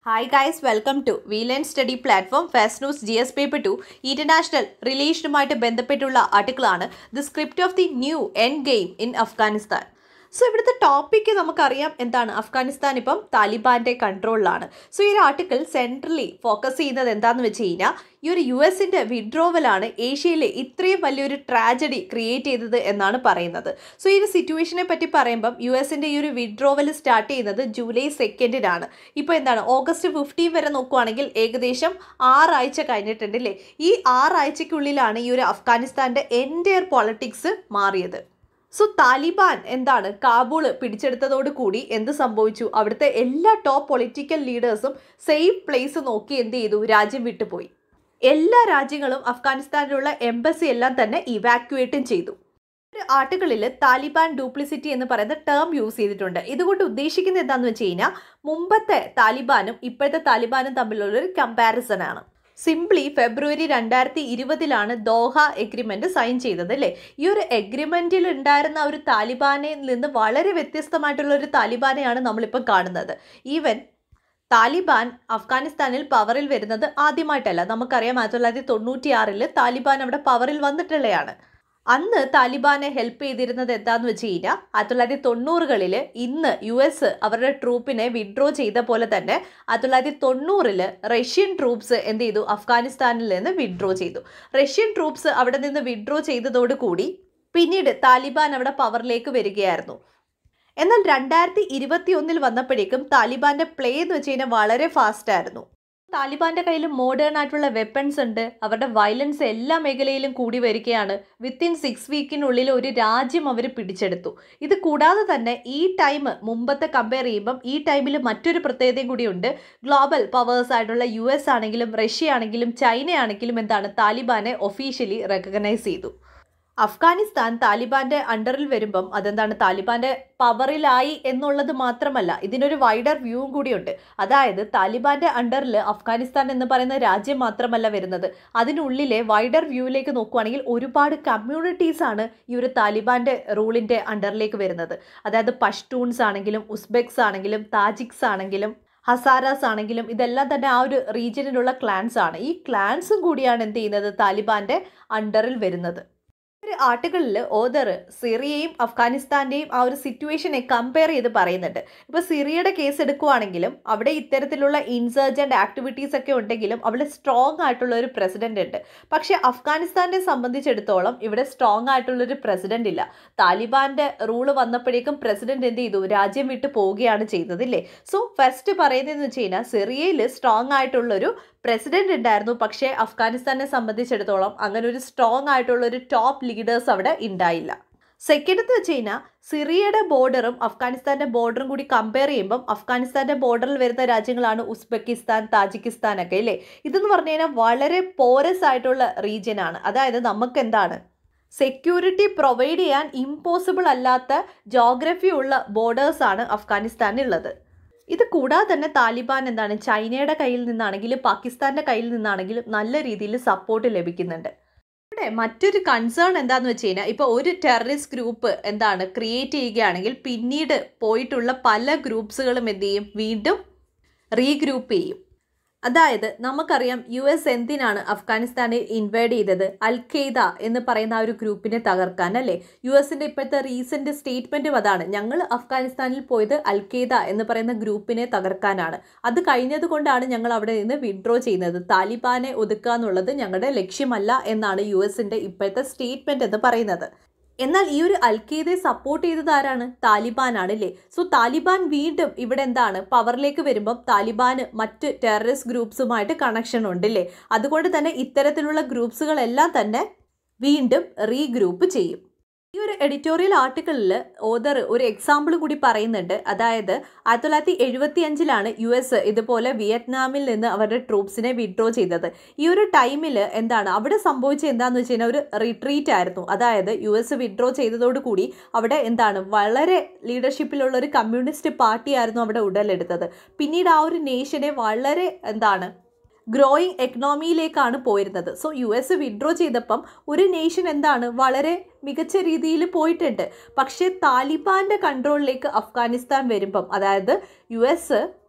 Hi guys, welcome to VLAN study platform fast news G S paper two international റിലേഷനുമായിട്ട് ബന്ധപ്പെട്ടുള്ള ആർട്ടിക്കിളാണ് the script of the new end game in Afghanistan so ഇവിടുത്തെ topic നമുക്കറിയാം എന്താണ് അഫ്ഗാനിസ്ഥാൻ ഇപ്പം താലിബാന്റെ കൺട്രോളിലാണ് so ഈ ഒരു ആർട്ടിക്കിൾ സെൻട്രലി ഫോക്കസ് ചെയ്യുന്നത് എന്താണെന്ന് വെച്ച് കഴിഞ്ഞാൽ ഈ ഒരു യു എസിൻ്റെ വിഡ്രോവലാണ് ഏഷ്യയിലെ ഇത്രയും വലിയൊരു ട്രാജഡി ക്രിയേറ്റ് ചെയ്തത് എന്നാണ് പറയുന്നത് സോ ഈ ഒരു സിറ്റുവേഷനെ പറ്റി പറയുമ്പം യു എസിൻ്റെ ഈ ഒരു വിഡ്രോവൽ സ്റ്റാർട്ട് ചെയ്യുന്നത് ജൂലൈ സെക്കൻഡിനാണ് ഇപ്പോൾ എന്താണ് ഓഗസ്റ്റ് ഫിഫ്റ്റീൻ വരെ നോക്കുവാണെങ്കിൽ ഏകദേശം ആറാഴ്ച കഴിഞ്ഞിട്ടുണ്ട് അല്ലേ ഈ ആറാഴ്ചയ്ക്കുള്ളിലാണ് ഈ ഒരു അഫ്ഗാനിസ്ഥാൻ്റെ എൻറ്റയർ പൊളിറ്റിക്സ് മാറിയത് സോ താലിബാൻ എന്താണ് കാബൂൾ പിടിച്ചെടുത്തതോട് കൂടി എന്ത് സംഭവിച്ചു അവിടുത്തെ എല്ലാ ടോപ്പ് പൊളിറ്റിക്കൽ ലീഡേഴ്സും സെയിം പ്ലേസ് നോക്കി എന്ത് ചെയ്തു രാജ്യം വിട്ടുപോയി എല്ലാ രാജ്യങ്ങളും അഫ്ഗാനിസ്ഥാനിലുള്ള എംബസി എല്ലാം തന്നെ ഇവാക്യുവേറ്റും ചെയ്തു ഒരു ആർട്ടിക്കിളിൽ താലിബാൻ ഡ്യൂപ്ലിസിറ്റി എന്ന് പറയുന്ന ടേം യൂസ് ചെയ്തിട്ടുണ്ട് ഇതുകൊണ്ട് ഉദ്ദേശിക്കുന്നത് എന്താണെന്ന് വെച്ച് കഴിഞ്ഞാൽ മുമ്പത്തെ താലിബാനും ഇപ്പോഴത്തെ താലിബാനും തമ്മിലുള്ള ഒരു കമ്പാരിസൺ ആണ് സിംപ്ലി ഫെബ്രുവരി രണ്ടായിരത്തി ഇരുപതിലാണ് ദോഹ എഗ്രിമെന്റ് സൈൻ ചെയ്തത് അല്ലേ ഈ ഒരു എഗ്രിമെന്റിൽ ഉണ്ടായിരുന്ന ഒരു താലിബാനിൽ നിന്ന് വളരെ വ്യത്യസ്തമായിട്ടുള്ള ഒരു താലിബാനെയാണ് നമ്മളിപ്പോൾ കാണുന്നത് ഈവൻ താലിബാൻ അഫ്ഗാനിസ്ഥാനിൽ പവറിൽ വരുന്നത് ആദ്യമായിട്ടല്ല നമുക്കറിയാം ആയിരത്തി തൊള്ളായിരത്തി തൊണ്ണൂറ്റി ആറിൽ താലിബാൻ അവിടെ പവറിൽ വന്നിട്ടുള്ളതാണ് അന്ന് താലിബാനെ ഹെൽപ്പ് ചെയ്തിരുന്നത് എന്താന്ന് വെച്ച് കഴിഞ്ഞാൽ ആയിരത്തി തൊള്ളായിരത്തി തൊണ്ണൂറുകളിൽ ഇന്ന് യു എസ് അവരുടെ ട്രൂപ്പിനെ വിഡ്രോ ചെയ്ത പോലെ തന്നെ ആയിരത്തി തൊള്ളായിരത്തി തൊണ്ണൂറിൽ റഷ്യൻ ട്രൂപ്സ് എന്ത് ചെയ്തു അഫ്ഗാനിസ്ഥാനിൽ നിന്ന് വിഡ്രോ ചെയ്തു റഷ്യൻ ട്രൂപ്സ് അവിടെ നിന്ന് വിഡ്രോ ചെയ്തതോടുകൂടി പിന്നീട് താലിബാൻ അവിടെ പവറിലേക്ക് വരികയായിരുന്നു എന്നാൽ രണ്ടായിരത്തി ഇരുപത്തി ഒന്നിൽ വന്നപ്പോഴേക്കും താലിബാന്റെ പ്ലേ എന്ന് വെച്ച് കഴിഞ്ഞാൽ വളരെ ഫാസ്റ്റ് ആയിരുന്നു താലിബാന്റെ കയ്യിൽ മോഡേൺ ആയിട്ടുള്ള വെപ്പൺസ് ഉണ്ട് അവരുടെ വയലൻസ് എല്ലാ മേഖലയിലും കൂടി വരികയാണ് വിത്തിൻ സിക്സ് വീക്കിനുള്ളിൽ ഒരു രാജ്യം അവർ പിടിച്ചെടുത്തു ഇത് കൂടാതെ തന്നെ ഈ ടൈം മുമ്പത്തെ കമ്പയർ ചെയ്യുമ്പം ഈ ടൈമിൽ മറ്റൊരു പ്രത്യേകതയും കൂടിയുണ്ട് ഗ്ലോബൽ പവേഴ്സ് ആയിട്ടുള്ള യു എസ് ആണെങ്കിലും റഷ്യ ആണെങ്കിലും ചൈന ആണെങ്കിലും എന്താണ് താലിബാനെ ഒഫീഷ്യലി റെക്കഗ്നൈസ് ചെയ്തു അഫ്ഗാനിസ്ഥാൻ താലിബാന്റെ അണ്ടറിൽ വരുമ്പം അതെന്താണ് താലിബാന്റെ പവറിലായി എന്നുള്ളത് മാത്രമല്ല ഇതിനൊരു വൈഡർ വ്യൂവും കൂടിയുണ്ട് അതായത് താലിബാന്റെ അണ്ടറിൽ അഫ്ഗാനിസ്ഥാൻ എന്ന് പറയുന്ന രാജ്യം മാത്രമല്ല വരുന്നത് അതിനുള്ളിലെ വൈഡർ വ്യൂവിലേക്ക് നോക്കുവാണെങ്കിൽ ഒരുപാട് കമ്മ്യൂണിറ്റീസ് ആണ് ഈ ഒരു താലിബാന്റെ റൂളിന്റെ അണ്ടറിലേക്ക് വരുന്നത് അതായത് പഷ്തൂൺസ് ആണെങ്കിലും ഉസ്ബെക്സ് ആണെങ്കിലും താജിക്സ് ആണെങ്കിലും ഹസാരാസ് ആണെങ്കിലും ഇതെല്ലാം തന്നെ ആ ഒരു റീജിയനിലുള്ള ക്ലാൻസ് ആണ് ഈ ക്ലാൻസും കൂടിയാണ് എന്ത് ചെയ്യുന്നത് താലിബാന്റെ അണ്ടറിൽ വരുന്നത് ഒരു ആർട്ടിക്കിളിൽ ഓദർ സിറിയയും അഫ്ഗാനിസ്ഥാൻ്റെയും ആ ഒരു സിറ്റുവേഷനെ കമ്പയർ ചെയ്ത് പറയുന്നുണ്ട് ഇപ്പോൾ സിറിയയുടെ കേസ് എടുക്കുവാണെങ്കിലും അവിടെ ഇത്തരത്തിലുള്ള ഇൻസർജൻറ്റ് ആക്ടിവിറ്റീസ് ഒക്കെ ഉണ്ടെങ്കിലും അവിടെ സ്ട്രോങ് ആയിട്ടുള്ള ഒരു പ്രസിഡന്റ് ഉണ്ട് പക്ഷേ അഫ്ഗാനിസ്ഥാനെ സംബന്ധിച്ചിടത്തോളം ഇവിടെ സ്ട്രോങ് ആയിട്ടുള്ള ഒരു പ്രസിഡന്റ് ഇല്ല താലിബാന്റെ റൂള് വന്നപ്പോഴേക്കും പ്രസിഡന്റ് എന്ത് ചെയ്തു രാജ്യം വിട്ട് പോവുകയാണ് ചെയ്തത് ഇല്ലേ സോ ഫസ്റ്റ് പറയുന്നതെന്ന് വെച്ച് കഴിഞ്ഞാൽ സിറിയയിൽ സ്ട്രോങ് ആയിട്ടുള്ളൊരു പ്രസിഡന്റ് ഉണ്ടായിരുന്നു പക്ഷേ അഫ്ഗാനിസ്ഥാനെ സംബന്ധിച്ചിടത്തോളം അങ്ങനെ ഒരു സ്ട്രോങ് ആയിട്ടുള്ള ഒരു ടോപ്പ് ലീഡേഴ്സ് അവിടെ ഉണ്ടായില്ല സെക്കൻഡ് എന്ന് വെച്ച് കഴിഞ്ഞാൽ സിറിയയുടെ ബോർഡറും അഫ്ഗാനിസ്ഥാന്റെ ബോർഡറും കൂടി കമ്പയർ ചെയ്യുമ്പം അഫ്ഗാനിസ്ഥാന്റെ ബോർഡറിൽ വരുന്ന രാജ്യങ്ങളാണ് ഉസ്ബെക്കിസ്ഥാൻ താജിക്കിസ്ഥാൻ ഒക്കെ അല്ലേ ഇതെന്ന് പറഞ്ഞു കഴിഞ്ഞാൽ വളരെ പോറസ് ആയിട്ടുള്ള റീജിയൻ ആണ് അതായത് നമുക്ക് എന്താണ് സെക്യൂരിറ്റി പ്രൊവൈഡ് ചെയ്യാൻ ഇമ്പോസിബിൾ അല്ലാത്ത ജോഗ്രഫി ഉള്ള ബോർഡേഴ്സാണ് അഫ്ഗാനിസ്ഥാനിലുള്ളത് ഇത് കൂടാതെ തന്നെ താലിബാൻ എന്താണ് ചൈനയുടെ കയ്യിൽ നിന്നാണെങ്കിലും പാകിസ്ഥാന്റെ കയ്യിൽ നിന്നാണെങ്കിലും നല്ല രീതിയിൽ സപ്പോർട്ട് ലഭിക്കുന്നുണ്ട് ഇവിടെ മറ്റൊരു കൺസേൺ എന്താന്ന് വെച്ച് കഴിഞ്ഞാൽ ഇപ്പോൾ ഒരു ടെററിസ്റ്റ് ഗ്രൂപ്പ് എന്താണ് ക്രിയേറ്റ് ചെയ്യുകയാണെങ്കിൽ പിന്നീട് പോയിട്ടുള്ള പല ഗ്രൂപ്പ്സുകളും എന്ത് ചെയ്യും വീണ്ടും റീഗ്രൂപ്പ് ചെയ്യും അതായത് നമുക്കറിയാം യു എസ് എന്തിനാണ് അഫ്ഗാനിസ്ഥാനിൽ ഇൻവൈഡ് ചെയ്തത് അൽ ഖെയ്ദ എന്ന് പറയുന്ന ആ ഒരു ഗ്രൂപ്പിനെ തകർക്കാൻ അല്ലേ യു എസിൻ്റെ ഇപ്പോഴത്തെ റീസെൻ്റ് സ്റ്റേറ്റ്മെൻറ്റും അതാണ് ഞങ്ങൾ അഫ്ഗാനിസ്ഥാനിൽ പോയത് അൽ ഖെയ്ദ എന്ന് പറയുന്ന ഗ്രൂപ്പിനെ തകർക്കാനാണ് അത് കഴിഞ്ഞത് കൊണ്ടാണ് ഞങ്ങൾ അവിടെ നിന്ന് വിഡ്രോ ചെയ്യുന്നത് താലിബാനെ ഒതുക്കുക എന്നുള്ളത് ഞങ്ങളുടെ ലക്ഷ്യമല്ല എന്നാണ് യു എസിൻ്റെ ഇപ്പോഴത്തെ സ്റ്റേറ്റ്മെൻറ്റ് എന്ന് പറയുന്നത് എന്നാൽ ഈ ഒരു അൽഖയ്ദയെ സപ്പോർട്ട് ചെയ്തത് ആരാണ് താലിബാനാണ് അല്ലേ സോ താലിബാൻ വീണ്ടും ഇവിടെ എന്താണ് പവറിലേക്ക് വരുമ്പം താലിബാന് മറ്റ് ടെററിസ്റ്റ് ഗ്രൂപ്പ്സുമായിട്ട് കണക്ഷൻ ഉണ്ട് അല്ലേ അതുകൊണ്ട് തന്നെ ഇത്തരത്തിലുള്ള ഗ്രൂപ്പ്സുകളെല്ലാം തന്നെ വീണ്ടും റീഗ്രൂപ്പ് ചെയ്യും ഈ ഒരു എഡിറ്റോറിയൽ ആർട്ടിക്കിളിൽ ഓദർ ഒരു എക്സാമ്പിൾ കൂടി പറയുന്നുണ്ട് അതായത് ആയിരത്തി തൊള്ളായിരത്തി എഴുപത്തി അഞ്ചിലാണ് യു എസ് ഇതുപോലെ വിയറ്റ്നാമിൽ നിന്ന് അവരുടെ ട്രൂപ്സിനെ വിഡ്രോ ചെയ്തത് ഈ ഒരു ടൈമിൽ എന്താണ് അവിടെ സംഭവിച്ചത് എന്താണെന്ന് വെച്ച് കഴിഞ്ഞാൽ ഒരു റിട്രീറ്റ് ആയിരുന്നു അതായത് യു എസ് വിഡ്രോ ചെയ്തതോടുകൂടി അവിടെ എന്താണ് വളരെ ലീഡർഷിപ്പിലുള്ള ഒരു കമ്മ്യൂണിസ്റ്റ് പാർട്ടിയായിരുന്നു അവിടെ ഉടലെടുത്തത് പിന്നീട് ആ ഒരു നേഷനെ വളരെ എന്താണ് ഗ്രോയിങ് എക്കണോമിയിലേക്കാണ് പോയിരുന്നത് സോ യു എസ് വിഡ്രോ ചെയ്തപ്പം ഒരു നേഷൻ എന്താണ് വളരെ മികച്ച രീതിയിൽ പോയിട്ടുണ്ട് പക്ഷേ താലിബാന്റെ കൺട്രോളിലേക്ക് അഫ്ഗാനിസ്ഥാൻ വരുമ്പം അതായത് യു എസ്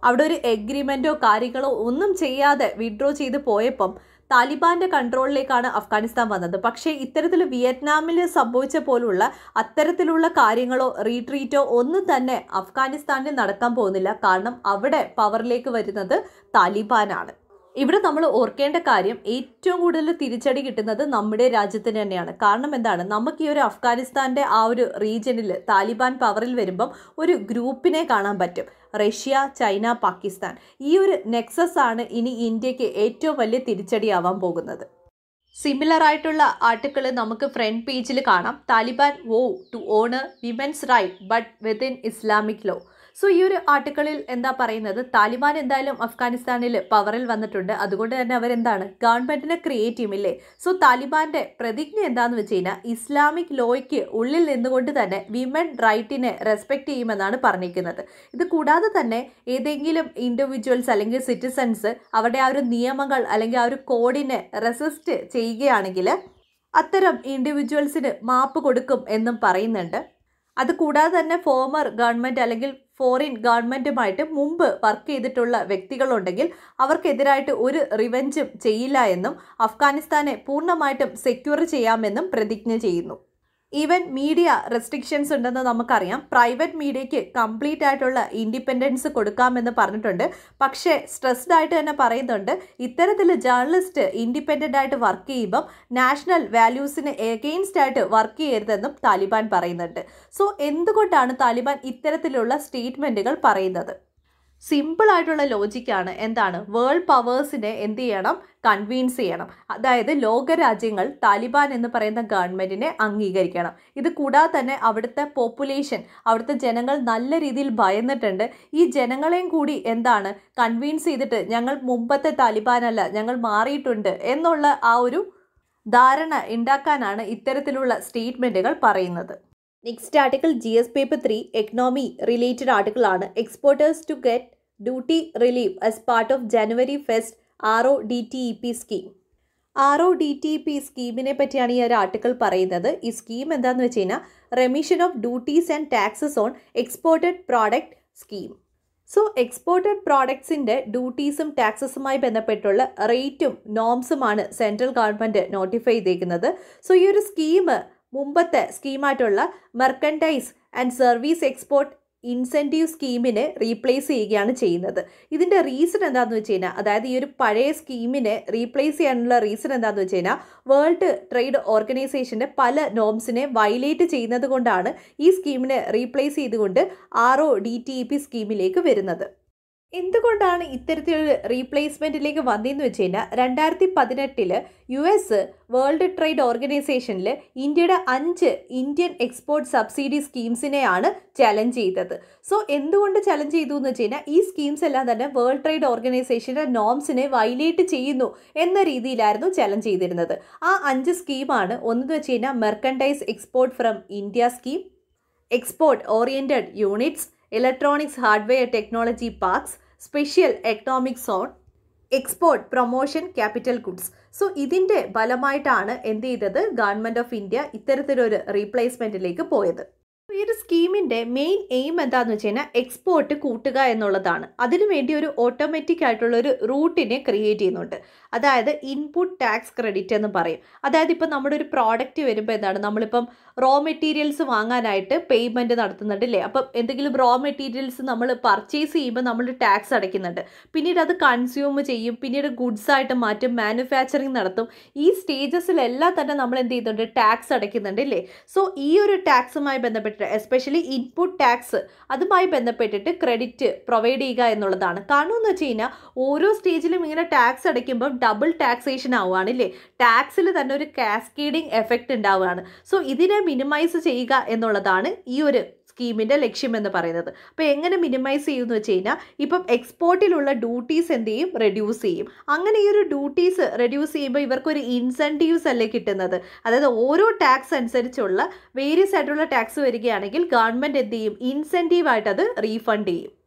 അവിടെ ഒരു എഗ്രിമെൻറ്റോ കാര്യങ്ങളോ ഒന്നും ചെയ്യാതെ വിഡ്രോ ചെയ്ത് പോയപ്പം താലിബാന്റെ കൺട്രോളിലേക്കാണ് അഫ്ഗാനിസ്ഥാൻ വന്നത് പക്ഷേ ഇത്തരത്തിൽ വിയറ്റ്നാമിൽ സംഭവിച്ച പോലുള്ള അത്തരത്തിലുള്ള കാര്യങ്ങളോ റീട്രീറ്റോ ഒന്നും തന്നെ അഫ്ഗാനിസ്ഥാനിൽ നടക്കാൻ പോകുന്നില്ല കാരണം അവിടെ പവറിലേക്ക് വരുന്നത് താലിബാനാണ് ഇവിടെ നമ്മൾ ഓർക്കേണ്ട കാര്യം ഏറ്റവും കൂടുതൽ തിരിച്ചടി കിട്ടുന്നത് നമ്മുടെ രാജ്യത്തിന് തന്നെയാണ് കാരണം എന്താണ് നമുക്ക് ഈ ഒരു അഫ്ഗാനിസ്ഥാൻ്റെ ആ ഒരു റീജിയനിൽ താലിബാൻ പവറിൽ വരുമ്പം ഒരു ഗ്രൂപ്പിനെ കാണാൻ പറ്റും റഷ്യ ചൈന പാകിസ്ഥാൻ ഈ ഒരു നെക്സസ് ആണ് ഇനി ഇന്ത്യക്ക് ഏറ്റവും വലിയ തിരിച്ചടിയാവാൻ പോകുന്നത് സിമിലർ ആയിട്ടുള്ള ആർട്ടിക്കിൾ നമുക്ക് ഫ്രണ്ട് പേജിൽ കാണാം Taliban vow to honour women's right but within Islamic law so ഈ ഒരു ആർട്ടിക്കിളിൽ എന്താ പറയുന്നത് താലിബാൻ എന്തായാലും അഫ്ഗാനിസ്ഥാനിൽ പവറിൽ വന്നിട്ടുണ്ട് അതുകൊണ്ട് തന്നെ അവരെന്താണ് ഗവൺമെന്റിനെ ക്രിയേറ്റ് ചെയ്യുമില്ലേ സോ താലിബാന്റെ പ്രതിജ്ഞ എന്താണെന്ന് വെച്ച് കഴിഞ്ഞാൽ ഇസ്ലാമിക് ലോയ്ക്ക് ഉള്ളിൽ നിന്നുകൊണ്ട് തന്നെ വിമൻ റൈറ്റിനെ റെസ്പെക്ട് ചെയ്യുമെന്നാണ് പറഞ്ഞിരിക്കുന്നത് ഇത് കൂടാതെ തന്നെ ഏതെങ്കിലും ഇൻഡിവിജ്വൽസ് അല്ലെങ്കിൽ സിറ്റിസൺസ് അവരുടെ ആ ഒരു നിയമങ്ങൾ അല്ലെങ്കിൽ ആ ഒരു കോഡിനെ റെസിസ്റ്റ് ചെയ്യുകയാണെങ്കിൽ അത്തരം ഇൻഡിവിജ്വൽസിന് മാപ്പ് കൊടുക്കും എന്നും പറയുന്നുണ്ട് അത് കൂടാതെ തന്നെ ഫോമർ ഗവൺമെൻറ് അല്ലെങ്കിൽ ഫോറിൻ ഗവൺമെൻറ്റുമായിട്ട് മുമ്പ് വർക്ക് ചെയ്തിട്ടുള്ള വ്യക്തികളുണ്ടെങ്കിൽ അവർക്കെതിരായിട്ട് ഒരു റിവെഞ്ചും ചെയ്യില്ല എന്നും അഫ്ഗാനിസ്ഥാനെ പൂർണ്ണമായിട്ടും സെക്യൂർ ചെയ്യാമെന്നും പ്രതിജ്ഞ ചെയ്യുന്നു ഈവൻ മീഡിയ റെസ്ട്രിക്ഷൻസ് ഉണ്ടെന്ന് നമുക്കറിയാം പ്രൈവറ്റ് മീഡിയയ്ക്ക് കംപ്ലീറ്റ് ആയിട്ടുള്ള ഇൻഡിപെൻഡൻസ് കൊടുക്കാമെന്ന് പറഞ്ഞിട്ടുണ്ട് പക്ഷേ സ്ട്രെസ്ഡ് ആയിട്ട് തന്നെ പറയുന്നുണ്ട് ഇത്തരത്തിൽ ജേർണലിസ്റ്റ് ഇൻഡിപെൻഡൻ്റ് ആയിട്ട് വർക്ക് ചെയ്യുമ്പം നാഷണൽ വാല്യൂസിന് എഗെയിൻസ്റ്റ് ആയിട്ട് വർക്ക് ചെയ്യരുതെന്നും താലിബാൻ പറയുന്നുണ്ട് സോ എന്തുകൊണ്ടാണ് താലിബാൻ ഇത്തരത്തിലുള്ള സ്റ്റേറ്റ്മെൻറ്റുകൾ പറയുന്നത് സിമ്പിൾ ആയിട്ടുള്ള ലോജിക്കാണ് എന്താണ് വേൾഡ് പവേഴ്സിനെ എന്ത് ചെയ്യണം കൺവീൻസ് ചെയ്യണം അതായത് ലോകരാജ്യങ്ങൾ താലിബാൻ എന്ന് പറയുന്ന ഗവൺമെൻറ്റിനെ അംഗീകരിക്കണം ഇത് കൂടാതെ തന്നെ അവിടുത്തെ പോപ്പുലേഷൻ അവിടുത്തെ ജനങ്ങൾ നല്ല രീതിയിൽ ഭയന്നിട്ടുണ്ട് ഈ ജനങ്ങളെയും കൂടി എന്താണ് കൺവീൻസ് ചെയ്തിട്ട് ഞങ്ങൾ മുമ്പത്തെ താലിബാനല്ല ഞങ്ങൾ മാറിയിട്ടുണ്ട് എന്നുള്ള ആ ഒരു ധാരണ ഉണ്ടാക്കാനാണ് ഇത്തരത്തിലുള്ള സ്റ്റേറ്റ്മെൻറ്റുകൾ പറയുന്നത് next article G S paper three economy related article ആണ് exporters to get duty relieve as part of January fest R O D T E P scheme R O D T P സ്കീമിനെ പറ്റിയാണ് ഈ ഒരു article പറയുന്നത് ഈ scheme എന്താണെന്ന് വെച്ച് കഴിഞ്ഞാൽ remission of duties and taxes on exported product scheme so exported പ്രോഡക്ട്സിൻ്റെ ഡ്യൂട്ടീസും ടാക്സസുമായി ബന്ധപ്പെട്ടുള്ള റേറ്റും നോംസുമാണ് സെൻട്രൽ ഗവൺമെൻറ് നോട്ടിഫൈ ചെയ്തേക്കുന്നത് സോ ഈ ഒരു സ്കീം മുമ്പത്തെ സ്കീമായിട്ടുള്ള merchandise and service export incentive സ്കീമിനെ റീപ്ലേസ് ചെയ്യുകയാണ് ചെയ്യുന്നത് ഇതിൻ്റെ റീസൺ എന്താണെന്ന് വെച്ച് കഴിഞ്ഞാൽ അതായത് ഈ ഒരു പഴയ സ്കീമിനെ റീപ്ലേസ് ചെയ്യാനുള്ള റീസൺ എന്താണെന്ന് വെച്ച് കഴിഞ്ഞാൽ വേൾഡ് ട്രേഡ് ഓർഗനൈസേഷൻ്റെ പല നോംസിനെ വയലേറ്റ് ചെയ്യുന്നത് കൊണ്ടാണ് ഈ സ്കീമിനെ റീപ്ലേസ് ചെയ്തുകൊണ്ട് R O D T E P സ്കീമിലേക്ക് വരുന്നത് എന്തുകൊണ്ടാണ് ഇത്തരത്തിലൊരു റീപ്ലേസ്മെൻറ്റിലേക്ക് വന്നതെന്ന് വെച്ച് കഴിഞ്ഞാൽ രണ്ടായിരത്തി പതിനെട്ടില് യു എസ് വേൾഡ് ട്രേഡ് ഓർഗനൈസേഷനിൽ ഇന്ത്യയുടെ അഞ്ച് ഇന്ത്യൻ എക്സ്പോർട്ട് സബ്സിഡി സ്കീംസിനെയാണ് ചലഞ്ച് ചെയ്തത് സോ എന്തുകൊണ്ട് ചലഞ്ച് ചെയ്തു എന്ന് വെച്ച് കഴിഞ്ഞാൽ ഈ സ്കീംസ് എല്ലാം തന്നെ വേൾഡ് ട്രേഡ് ഓർഗനൈസേഷൻ്റെ നോംസിനെ വയലേറ്റ് ചെയ്യുന്നു എന്ന രീതിയിലായിരുന്നു ചലഞ്ച് ചെയ്തിരുന്നത് ആ അഞ്ച് സ്കീമാണ് ഒന്നെന്ന് വെച്ച് കഴിഞ്ഞാൽ merchandise export from India scheme export oriented units electronics hardware technology parks special economic zone export promotion capital goods so ഇതിൻ്റെ ഫലമായിട്ടാണ് എന്ത് ചെയ്തത് ഗവൺമെൻറ് ഓഫ് ഇന്ത്യ ഇത്തരത്തിലൊരു റീപ്ലേസ്മെൻറ്റിലേക്ക് പോയത് ഈ ഒരു സ്കീമിൻ്റെ മെയിൻ എയിം എന്താണെന്ന് വെച്ച് കഴിഞ്ഞാൽ എക്സ്പോർട്ട് കൂട്ടുക എന്നുള്ളതാണ് അതിനുവേണ്ടി ഒരു ഓട്ടോമാറ്റിക് ആയിട്ടുള്ള ഒരു റൂട്ടിനെ ക്രിയേറ്റ് ചെയ്യുന്നുണ്ട് അതായത് ഇൻപുട്ട് ടാക്സ് ക്രെഡിറ്റ് എന്ന് പറയും അതായത് ഇപ്പം നമ്മുടെ ഒരു പ്രോഡക്റ്റ് വരുമ്പോൾ എന്താണ് നമ്മളിപ്പം റോ മെറ്റീരിയൽസ് വാങ്ങാനായിട്ട് പേയ്മെൻറ്റ് നടത്തുന്നുണ്ട് അല്ലേ അപ്പം എന്തെങ്കിലും റോ മെറ്റീരിയൽസ് നമ്മൾ പർച്ചേസ് ചെയ്യുമ്പോൾ നമ്മൾ ടാക്സ് അടയ്ക്കുന്നുണ്ട് പിന്നീട് അത് കൺസ്യൂം ചെയ്യും പിന്നീട് ഗുഡ്സ് ആയിട്ട് മാറ്റും മാനുഫാക്ചറിങ് നടത്തും ഈ സ്റ്റേജസിലെല്ലാം തന്നെ നമ്മൾ എന്ത് ചെയ്യുന്നുണ്ട് ടാക്സ് അടയ്ക്കുന്നുണ്ട് അല്ലേ സോ ഈ ഒരു ടാക്സുമായി ബന്ധപ്പെട്ടിട്ട് എസ്പെഷ്യലി ഇൻപുട്ട് ടാക്സ് അതുമായി ബന്ധപ്പെട്ടിട്ട് ക്രെഡിറ്റ് പ്രൊവൈഡ് ചെയ്യുക എന്നുള്ളതാണ് കാരണം എന്ന് വെച്ച് കഴിഞ്ഞാൽ ഓരോ സ്റ്റേജിലും ഇങ്ങനെ ടാക്സ് അടയ്ക്കുമ്പോൾ ഡബിൾ ടാക്സേഷൻ ആവുകയാണ് അല്ലേ ടാക്സിൽ തന്നെ ഒരു കാസ്കേഡിങ് എഫക്റ്റ് ഉണ്ടാവുകയാണ് സോ ഇതിനെ മിനിമൈസ് ചെയ്യുക എന്നുള്ളതാണ് ഈ ഒരു സ്കീമിൻ്റെ ലക്ഷ്യം എന്ന് പറയുന്നത് അപ്പോൾ എങ്ങനെ മിനിമൈസ് ചെയ്യുമെന്ന് വെച്ച് കഴിഞ്ഞാൽ ഇപ്പം എക്സ്പോർട്ടിലുള്ള ഡ്യൂട്ടീസ് എന്ത് ചെയ്യും റെഡ്യൂസ് ചെയ്യും അങ്ങനെ ഈ ഒരു ഡ്യൂട്ടീസ് റെഡ്യൂസ് ചെയ്യുമ്പോൾ ഇവർക്കൊരു ഇൻസെൻറ്റീവ്സ് അല്ലേ കിട്ടുന്നത് അതായത് ഓരോ ടാക്സ് അനുസരിച്ചുള്ള വേരിയസ് ആയിട്ടുള്ള ടാക്സ് വരികയാണെങ്കിൽ ഗവൺമെൻറ് എന്ത് ചെയ്യും ഇൻസെൻറ്റീവായിട്ട് അത് റീഫണ്ട് ചെയ്യും